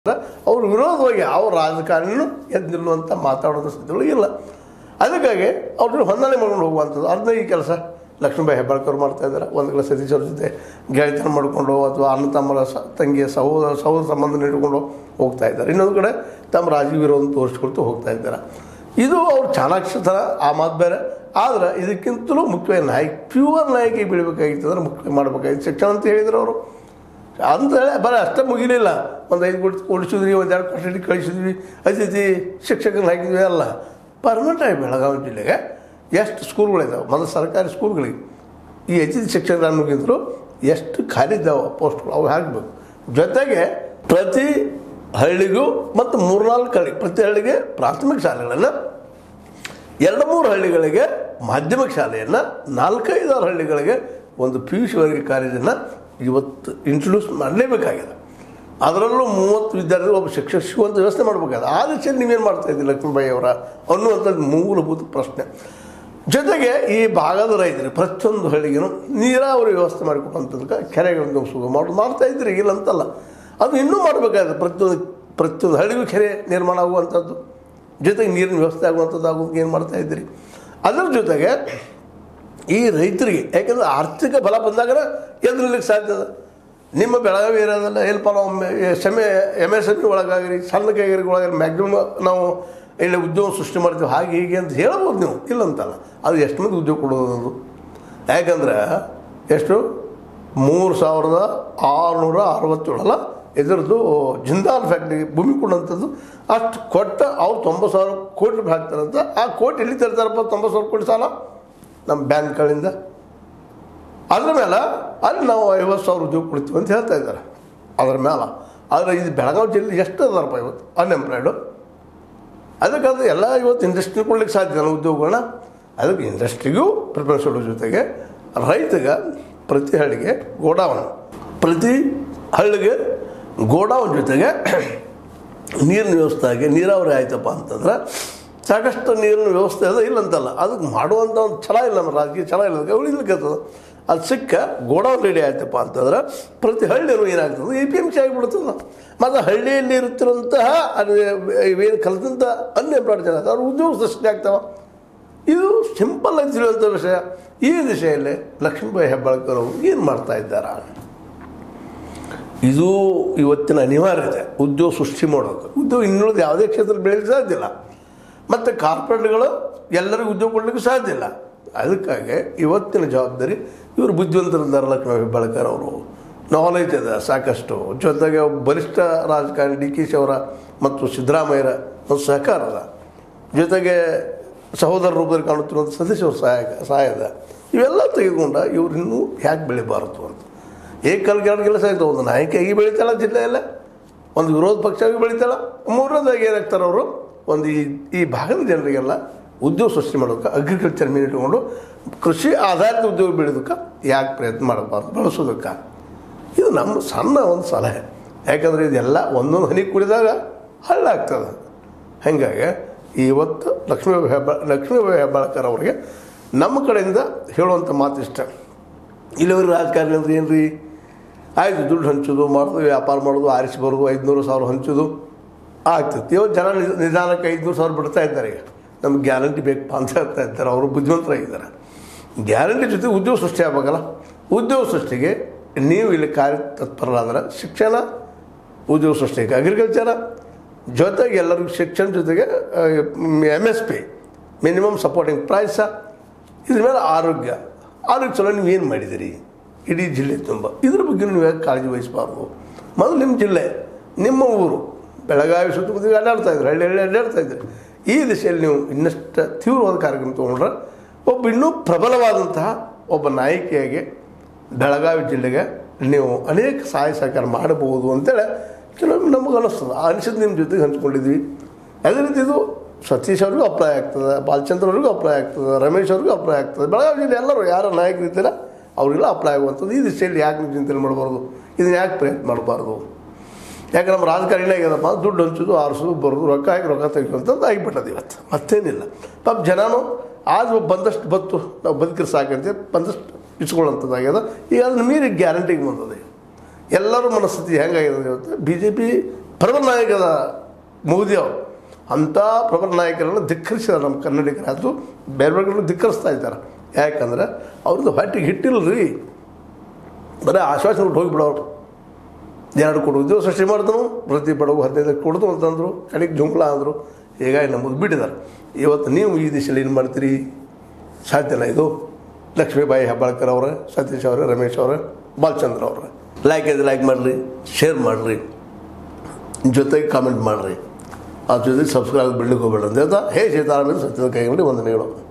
ಅವ್ರ ವಿರೋಧವಾಗಿ ಯಾವ ರಾಜಕಾರಣಿನೂ ಎದ್ದು ನಿಲ್ಲುವಂಥ ಮಾತಾಡೋದು ಸ್ಥಿತಿಗಳು ಇಲ್ಲ ಅದಕ್ಕಾಗಿ ಅವ್ರನ್ನ ಹೊಂದಾಣೆ ಮಾಡ್ಕೊಂಡು ಹೋಗುವಂಥದ್ದು ಅದನ್ನ ಈ ಕೆಲಸ ಲಕ್ಷ್ಮೀಬಾಯಿ ಹೆಬ್ಬಾಳ್ಕರ್ ಮಾಡ್ತಾ ಇದ್ದಾರೆ ಒಂದು ಕಡೆ ಸತೀಶ್ ಅವ್ರ ಜೊತೆ ಗೆಳೆತನ ಮಾಡಿಕೊಂಡು ಅಥವಾ ಅಣ್ಣ ತಮ್ಮರ ಸ ತಂಗಿಯ ಸಹೋದರ ಸಹೋದರ ಸಂಬಂಧ ಇಟ್ಕೊಂಡು ಹೋಗ್ತಾ ಇದ್ದಾರೆ ಇನ್ನೊಂದು ಕಡೆ ತಮ್ಮ ರಾಜಕೀಯ ವಿರೋಧ ತೋರಿಸ್ಕೊಳ್ತು ಹೋಗ್ತಾ ಇದ್ದಾರೆ ಇದು ಅವ್ರ ಚಾಣಾಕ್ಷತನ ಆ ಮಾತು ಬೇರೆ ಆದ್ರೆ ಇದಕ್ಕಿಂತಲೂ ಮುಖ್ಯವಾಗಿ ನಾಯಕ ಪ್ಯೂರ್ ನಾಯಕಿ ಬೀಳಬೇಕಾಗಿತ್ತು ಅಂದ್ರೆ ಮುಖ್ಯ ಮಾಡಬೇಕಾಗಿತ್ತು ಶಿಕ್ಷಣ ಅಂತ ಹೇಳಿದ್ರು ಅವರು ಅಂತೇಳಿ ಬರೀ ಅಷ್ಟೇ ಮುಗಿಲಿಲ್ಲ ಒಂದು ಐದು ಕೋಟಿ ಕೊಡಿಸಿದ್ವಿ ಒಂದು ಎರಡು ಕೋಟಿ ಕಳಿಸಿದ್ವಿ ಅತಿಥಿ ಶಿಕ್ಷಕನ ಹಾಕಿದ್ವಿ ಅಲ್ಲ ಪರ್ಮನೆಂಟ್ ಆಗಿ ಬೆಳಗಾವಿ ಜಿಲ್ಲೆಗೆ ಎಷ್ಟು ಸ್ಕೂಲ್ಗಳಿದ್ದಾವೆ ಮೊದಲು ಸರ್ಕಾರಿ ಸ್ಕೂಲ್ಗಳಿಗೆ ಈ ಅತಿಥಿ ಶಿಕ್ಷಕರನ್ನುಗಿಂತಲೂ ಎಷ್ಟು ಖಾಲಿ ಇದ್ದಾವೆ ಪೋಸ್ಟ್ಗಳು ಅವು ಹಾಕಬೇಕು ಜೊತೆಗೆ ಪ್ರತಿ ಹಳ್ಳಿಗೂ ಮತ್ತು ಮೂರ್ನಾಲ್ಕು ಹಳ್ಳಿ ಪ್ರತಿ ಹಳ್ಳಿಗೆ ಪ್ರಾಥಮಿಕ ಶಾಲೆಗಳನ್ನು ಎರಡು ಮೂರು ಹಳ್ಳಿಗಳಿಗೆ ಮಾಧ್ಯಮಿಕ ಶಾಲೆಯನ್ನು ನಾಲ್ಕೈದಾರು ಹಳ್ಳಿಗಳಿಗೆ ಒಂದು ಪಿ ಯು ಸಿ ವರ್ಗ ಕಾಲೇಜನ್ನು ಇವತ್ತು ಇಂಟ್ರೊಡ್ಯೂಸ್ ಮಾಡಲೇಬೇಕಾಗಿದೆ ಅದರಲ್ಲೂ ಮೂವತ್ತು ವಿದ್ಯಾರ್ಥಿಗಳು ಒಬ್ಬ ಶಿಕ್ಷಕ ಸಿಗುವಂಥ ವ್ಯವಸ್ಥೆ ಮಾಡಬೇಕಾಗಿದೆ ಆ ದಿಶೆಯಲ್ಲಿ ನೀವೇನು ಮಾಡ್ತಾ ಇದ್ದೀರಿ ಲಕ್ಷ್ಮೀಬಾಯಿ ಅವರ ಅನ್ನುವಂಥದ್ದು ಮೂಲಭೂತ ಪ್ರಶ್ನೆ ಜೊತೆಗೆ ಈ ಭಾಗದ ರೈತರು ಪ್ರತಿಯೊಂದು ಹಳ್ಳಿಗೂ ನೀರಾವರಿ ವ್ಯವಸ್ಥೆ ಮಾಡಿಕೊಡುವಂಥದ್ದಕ್ಕೆ ಕೆರೆಗಳನ್ನು ಸುಗ ಮಾಡಿ ಮಾಡ್ತಾ ಇದ್ದೀರಿ ಇಲ್ಲ ಅಂತಲ್ಲ ಅದು ಇನ್ನೂ ಮಾಡಬೇಕಾಗಿದೆ ಪ್ರತಿಯೊಂದು ಪ್ರತಿಯೊಂದು ಹಳ್ಳಿಗೂ ಕೆರೆ ನಿರ್ಮಾಣ ಆಗುವಂಥದ್ದು ಜೊತೆಗೆ ನೀರಿನ ವ್ಯವಸ್ಥೆ ಆಗುವಂಥದ್ದು ಆಗೋದಕ್ಕೆ ಏನು ಮಾಡ್ತಾ ಇದ್ದೀರಿ ಅದರ ಜೊತೆಗೆ ಈ ರೈತರಿಗೆ ಯಾಕೆಂದ್ರೆ ಆರ್ಥಿಕ ಬಲ ಬಂದಾಗ ಎದುರಿಲಿಕ್ಕೆ ಸಾಧ್ಯ ಅದ ನಿಮ್ಮ ಬೆಳಗಾವಿ ಏರಿಯಾದಲ್ಲ ಏನಪ್ಪ ನಾವು ಸೆಮೆ ಎಮ್ ಎಸ್ ಎಮ್ ಒಳಗಾಗಿರಿ ಸಣ್ಣ ಕೈಗಾರಿಕೆಗಳಾಗಿರಿ ಮ್ಯಾಕ್ಸಿಮಮ್ ನಾವು ಇಲ್ಲಿ ಉದ್ಯೋಗ ಸೃಷ್ಟಿ ಮಾಡ್ತೀವಿ ಹಾಗೆ ಹೀಗೆ ಅಂತ ಹೇಳ್ಬೋದು ನೀವು ಇಲ್ಲ ಅಂತಲ್ಲ ಅದು ಎಷ್ಟು ಮಂದಿ ಉದ್ಯೋಗ ಕೊಡೋದು ಅದು ಯಾಕಂದ್ರೆ ಎಷ್ಟು ಮೂರು ಸಾವಿರದ ಆರುನೂರ ಅರವತ್ತೇಳಲ್ಲ ಇದರದ್ದು ಜಿಂದಾಲ್ ಫ್ಯಾಕ್ಟ್ರಿಗೆ ಭೂಮಿ ಕೊಡುವಂಥದ್ದು ಅಷ್ಟು ಕೊಟ್ಟ ಅವ್ರು ತೊಂಬತ್ತು ಸಾವಿರ ಕೋಟಿ ರೂಪಾಯಿ ಹಾಕ್ತಾರಂತ ಆ ಕೋಟಿ ಎಲ್ಲಿ ತರ್ತಾರಪ್ಪ ತೊಂಬತ್ತು ಸಾವಿರ ಕೋಟಿ ಸಾಲ ನಮ್ಮ ಬ್ಯಾಂಕ್ಗಳಿಂದ ಅದ್ರ ಮೇಲೆ ಅಲ್ಲಿ ನಾವು ಐವತ್ತು ಸಾವಿರ ಉದ್ಯೋಗ ಕೊಡ್ತೀವಿ ಅಂತ ಹೇಳ್ತಾ ಇದ್ದಾರೆ ಅದ್ರ ಮೇಲೆ ಆದರೆ ಇದು ಬೆಳಗಾವಿ ಜಿಲ್ಲೆ ಎಷ್ಟು ಅದಾರಪ್ಪ ಇವತ್ತು ಅನ್ಎಂಪ್ಲಾಯ್ಡು ಅದಕ್ಕಾದ್ರೆ ಎಲ್ಲ ಇವತ್ತು ಇಂಡಸ್ಟ್ರಿ ಕೊಡ್ಲಿಕ್ಕೆ ಸಾಧ್ಯ ಇಲ್ಲ ಉದ್ಯೋಗಗಳನ್ನ ಅದಕ್ಕೆ ಇಂಡಸ್ಟ್ರಿಗೂ ಪ್ರಿಫರೆನ್ಸ್ ಕೊಡೋ ಜೊತೆಗೆ ರೈತಗೆ ಪ್ರತಿ ಹಳ್ಳಿಗೆ ಗೋಡಾವನ್ ಪ್ರತಿ ಹಳ್ಳಿಗೆ ಗೋಡಾವನ್ ಜೊತೆಗೆ ನೀರಿನ ವ್ಯವಸ್ಥೆ ಆಗಿ ನೀರಾವರಿ ಆಯ್ತಪ್ಪ ಅಂತಂದ್ರೆ ಸಾಕಷ್ಟು ನೀರಿನ ವ್ಯವಸ್ಥೆ ಅದ ಇಲ್ಲ ಅಂತಲ್ಲ ಅದಕ್ಕೆ ಮಾಡುವಂಥ ಒಂದು ಛಲ ಇಲ್ಲ ನಮ್ಮ ರಾಜಕೀಯ ಛಲ ಇಲ್ಲ ಅದಕ್ಕೆ ಉಳಿಲಿಕ್ಕೆ ಅದು ಸಿಕ್ಕ ಗೋಡೌನ್ ರೆಡಿ ಆಯ್ತಪ್ಪ ಅಂತಂದ್ರೆ ಪ್ರತಿ ಹಳ್ಳಿಯೂ ಏನಾಗ್ತದೆ ಎ ಪಿ ಎಮ್ ಸಿ ಆಗಿಬಿಡ್ತದೆ ಮತ್ತು ಹಳ್ಳಿಯಲ್ಲಿ ಇರುತ್ತಿರುವಂತಹ ಅದು ಏನು ಕಲಿತಂಥ ಅನ್ಎಂಪ್ಲಾಯ್ಡ್ ಜನ ಅವ್ರ ಉದ್ಯೋಗ ಸೃಷ್ಟಿ ಆಗ್ತಾವ ಇದು ಸಿಂಪಲ್ ಆಗಿ ತಿಳಿಯುವಂಥ ವಿಷಯ ಈ ದಿಶೆಯಲ್ಲಿ ಲಕ್ಷ್ಮೀಬಾಯಿ ಹೆಬ್ಬಾಳ್ಕರ್ ಅವರು ಏನು ಮಾಡ್ತಾ ಇದ್ದಾರಾ ಇದು ಇವತ್ತಿನ ಅನಿವಾರ್ಯತೆ ಉದ್ಯೋಗ ಸೃಷ್ಟಿ ಮಾಡೋದು ಉದ್ಯೋಗ ಇನ್ನುಳಿದ ಯಾವುದೇ ಕ್ಷೇತ್ರದಲ್ಲಿ ಬೆಳೆಯಲಿಕ್ಕೆ ಸಾಧ್ಯ ಇಲ್ಲ ಮತ್ತು ಕಾರ್ಪೊರೇಟ್ಗಳು ಎಲ್ಲರಿಗೂ ಉದ್ಯೋಗ ಕೊಡಲಿಕ್ಕೆ ಸಾಧ್ಯ ಇಲ್ಲ ಅದಕ್ಕಾಗಿ ಇವತ್ತಿನ ಜವಾಬ್ದಾರಿ ಇವರು ಬುದ್ಧಿವಂತರಿದ್ದಾರೆ ಲಕ್ಷ್ಮೀ ಹೆಬ್ಬಾಳ್ಕರ್ ಅವರು ನಾಲೆಜ್ ಇದೆ ಸಾಕಷ್ಟು ಜೊತೆಗೆ ಒಬ್ಬ ಬಲಿಷ್ಠ ರಾಜಕಾರಣಿ ಡಿ ಕೆ ಶಿ ಅವರ ಮತ್ತು ಸಿದ್ದರಾಮಯ್ಯರ ಒಂದು ಸಹಕಾರ ಅದ ಜೊತೆಗೆ ಸಹೋದರ ರೂಪದಲ್ಲಿ ಕಾಣುತ್ತಿರುವಂಥ ಸತೀಶ್ ಅವ್ರ ಸಹಾಯ ಸಹಾಯ ಇದೆ ಇವೆಲ್ಲ ತೆಗೆದುಕೊಂಡ ಇವ್ರು ಇನ್ನೂ ಯಾಕೆ ಬೆಳಿಬಾರದು ಅಂತ ಏಕಲ್ಗೆ ಎರಡು ಕೆಲಸ ಆಯ್ತು ಒಂದು ನಾಯಕಿಯಾಗಿ ಬೆಳಿತಾಳ ಜಿಲ್ಲೆಯಲ್ಲ ಒಂದು ವಿರೋಧ ಪಕ್ಷವಾಗಿ ಬೆಳಿತಾಳ ಮೂರನೇದಾಗಿ ಏನಾಗ್ತಾರೆ ಅವರು ಒಂದು ಈ ಈ ಭಾಗದ ಜನರಿಗೆಲ್ಲ ಉದ್ಯೋಗ ಸೃಷ್ಟಿ ಮಾಡೋಕೆ ಅಗ್ರಿಕಲ್ಚರ್ ಮೀನ್ ಇಟ್ಕೊಂಡು ಕೃಷಿ ಆಧಾರಿತ ಉದ್ಯೋಗ ಬೆಳೆದಕ್ಕೆ ಯಾಕೆ ಪ್ರಯತ್ನ ಮಾಡಬಾರ್ದು ಬಳಸೋದಕ್ಕೆ ಇದು ನಮ್ಮ ಸಣ್ಣ ಒಂದು ಸಲಹೆ ಯಾಕಂದರೆ ಇದೆಲ್ಲ ಒಂದೊಂದು ಹನಿ ಕುಡಿದಾಗ ಹಳ್ಳ ಆಗ್ತದೆ ಹಾಗಾಗಿ ಇವತ್ತು ಲಕ್ಷ್ಮೀಬಾಯಿ ಹೆಬ್ಬ ಲಕ್ಷ್ಮೀಬಾಯಿ ಹೆಬ್ಬಾಳ್ಕರ್ ಅವರಿಗೆ ನಮ್ಮ ಕಡೆಯಿಂದ ಹೇಳುವಂಥ ಮಾತು ಇಷ್ಟ ಇಲ್ಲಿವರೆಗೆ ರಾಜಕಾರಣಿ ಅಂದ್ರೆ ಏನು ರೀ ಆಯಿತು ದುಡ್ಡು ಹಂಚೋದು ಮಾಡೋದು ವ್ಯಾಪಾರ ಮಾಡೋದು ಆರಿಸಿ ಬರೋದು ಐದುನೂರು ಸಾವಿರ ಹಂಚೋದು ಆಗ್ತಿತ್ತು ಇವತ್ತು ಜನ ನಿಧ- ನಿಧಾನಕ್ಕೆ ಐದುನೂರು ಸಾವಿರ ಬಿಡ್ತಾ ಇದ್ದಾರೆ ಈಗ ನಮ್ಗೆ ಗ್ಯಾರಂಟಿ ಬೇಕಪ್ಪ ಅಂತ ಹೇಳ್ತಾ ಇದ್ದಾರೆ ಅವರು ಬುದ್ಧಿವಂತರಾಗಿದ್ದಾರೆ ಗ್ಯಾರಂಟಿ ಜೊತೆ ಉದ್ಯೋಗ ಸೃಷ್ಟಿ ಆಗ್ಬೇಕಲ್ಲ ಉದ್ಯೋಗ ಸೃಷ್ಟಿಗೆ ನೀವು ಇಲ್ಲಿ ಕಾರ್ಯ ತತ್ಪರರಾದ್ರೆ ಶಿಕ್ಷಣ ಉದ್ಯೋಗ ಸೃಷ್ಟಿಗೆ ಅಗ್ರಿಕಲ್ಚರ ಜೊತೆಗೆ ಎಲ್ಲರಿಗೂ ಶಿಕ್ಷಣ ಜೊತೆಗೆ M S P minimum supporting price ಇದ್ರ ಮೇಲೆ ಆರೋಗ್ಯ ಆರೋಗ್ಯ ಚಲೋ ನೀವು ಏನು ಮಾಡಿದಿರಿ ಇಡೀ ಜಿಲ್ಲೆ ತುಂಬ ಇದ್ರ ಬಗ್ಗೆ ನೀವು ಯಾಕೆ ಕಾಳಜಿ ವಹಿಸಬಾರ್ದು ಮೊದಲು ನಿಮ್ಮ ಜಿಲ್ಲೆ ನಿಮ್ಮ ಊರು ಬೆಳಗಾವಿ ಸುತ್ತಮುತ್ತ ಅಡ್ಡಾಡ್ತಾ ಇದ್ರು ಹಳ್ಳಿ ಹಳ್ಳಿ ಅಡ್ಡಾಡ್ತಾ ಇದ್ರಿ ಈ ದಿಶೆಯಲ್ಲಿ ನೀವು ಇನ್ನಷ್ಟು ತೀವ್ರವಾದ ಕಾರ್ಯಕ್ರಮ ತೊಗೊಂಡ್ರೆ ಒಬ್ಬ ಇನ್ನೂ ಪ್ರಬಲವಾದಂತಹ ಒಬ್ಬ ನಾಯಕಿಯಾಗಿ ಬೆಳಗಾವಿ ಜಿಲ್ಲೆಗೆ ನೀವು ಅನೇಕ ಸಹಾಯ ಸಹಕಾರ ಮಾಡಬಹುದು ಅಂತೇಳಿ ಕೆಲವೊಮ್ಮೆ ನಮಗೆ ಅನ್ನಿಸ್ತದೆ ಆ ಅನಿಸಿದ್ದು ನಿಮ್ಮ ಜೊತೆಗೆ ಹಂಚ್ಕೊಂಡಿದ್ವಿ ಅದೇ ರೀತಿ ಇದು ಸತೀಶ್ ಅವ್ರಿಗೂ ಅಪ್ಲೈ ಆಗ್ತದೆ ಬಾಲಚಂದ್ರ ಅವ್ರಿಗೂ ಅಪ್ಲೈ ಆಗ್ತದೆ ರಮೇಶ್ ಅವ್ರಿಗೂ ಅಪ್ಲೈ ಆಗ್ತದೆ ಬೆಳಗಾವಿ ಜಿಲ್ಲೆ ಎಲ್ಲರೂ ಯಾರು ನಾಯಕರು ಇದ್ದೀರಾ ಅವರಿಗೆಲ್ಲ ಅಪ್ಲೈ ಆಗುವಂಥದ್ದು ಈ ದಿಶೆಯಲ್ಲಿ ಯಾಕೆ ನೀವು ಚಿಂತನೆ ಮಾಡಬಾರ್ದು ಇದನ್ನ ಯಾಕೆ ಪ್ರಯತ್ನ ಮಾಡಬಾರ್ದು ಯಾಕೆ ನಮ್ಮ ರಾಜಕಾರಣ ಏನಪ್ಪ ದುಡ್ಡು ಹಂಚೋದು ಆರಿಸೋದು ಬರೋದು ರೊಕ್ಕ ಹಾಕಿ ರೊಕ್ಕ ತೆಗೆಯುವಂಥದ್ದು ಆಗಿಬಿಟ್ಟದು ಇವತ್ತು ಮತ್ತೇನಿಲ್ಲ ಪಾಪ ಜನನು ಆದ್ರೂ ಬಂದಷ್ಟು ಬತ್ತು ನಾವು ಬದುಕಿದ್ರೆ ಸಾಕಂತೆ ಬಂದಷ್ಟು ಇಸ್ಕೊಳ್ಳೋಂಥದ್ದಾಗ್ಯದ ಈಗ ಅದನ್ನ ಮೀರಿ ಗ್ಯಾರಂಟಿಗೆ ಬಂದದೆ ಎಲ್ಲರೂ ಮನಸ್ಥಿತಿ ಹೆಂಗಾಗಿದೆ ಇವತ್ತು ಬಿ ಜೆ ಪಿ ಪ್ರಬಲ ನಾಯಕದ ಮೋದಿ ಅವರು ಅಂಥ ಪ್ರಬಲ ನಾಯಕರನ್ನು ಧಿಕ್ಕರಿಸಿದಾರೆ ನಮ್ಮ ಕನ್ನಡಿಗರು ಅದು ಬೇರೆ ಬೇರೆ ಧಿಕ್ಕರಿಸ್ತಾ ಇದ್ದಾರೆ ಯಾಕಂದ್ರೆ ಅವ್ರದ್ದು ಹೊಟ್ಟಿಗೆ ಹಿಟ್ಟಿಲ್ಲ ರೀ ಬರೀ ಆಶ್ವಾಸನೆ ಬಿಟ್ಟು ಹೋಗಿಬಿಡೋರು ಎರಡು ಕೊಡು ಉದ್ಯೋಗ ಸೃಷ್ಟಿ ಮಾಡಿದ್ರು ಪ್ರತಿ ಬಡಗು ಹದಿನೈದು ಕೊಡೋದು ಅಂತಂದರು ಕಡೆಗೆ ಜುಂಕ್ಲ ಅಂದರು ಹೀಗಾಗಿ ನಮ್ಮದು ಬಿಟ್ಟಿದ್ದಾರೆ ಇವತ್ತು ನೀವು ಈ ದಿಶೆಯಲ್ಲಿ ಏನು ಮಾಡ್ತೀರಿ ಸಾಧ್ಯನ ಇದು ಲಕ್ಷ್ಮೀಬಾಯಿ ಹೆಬ್ಬಾಳ್ಕರ್ ಅವರ ಸತೀಶ್ ಅವರ ರಮೇಶ್ ಅವರ ಬಾಲಚಂದ್ರ ಅವರ ಲೈಕ್ ಇದು ಲೈಕ್ ಮಾಡಿರಿ ಶೇರ್ ಮಾಡಿರಿ ಜೊತೆಗೆ ಕಾಮೆಂಟ್ ಮಾಡಿರಿ ಅದ್ರ ಜೊತೆಗೆ ಸಬ್ಸ್ಕ್ರೈಬ್ ಬಿಡ್ಲಿಕ್ಕೆ ಹೋಗ್ಬೇಡ ಅಂತ ಹೇಳ್ತಾ ಹೇ ಸೀತಾರಾಮನ್ ಸತ್ಯದ ಕೈಗೊಂಡು ವಂದನೆಗಳು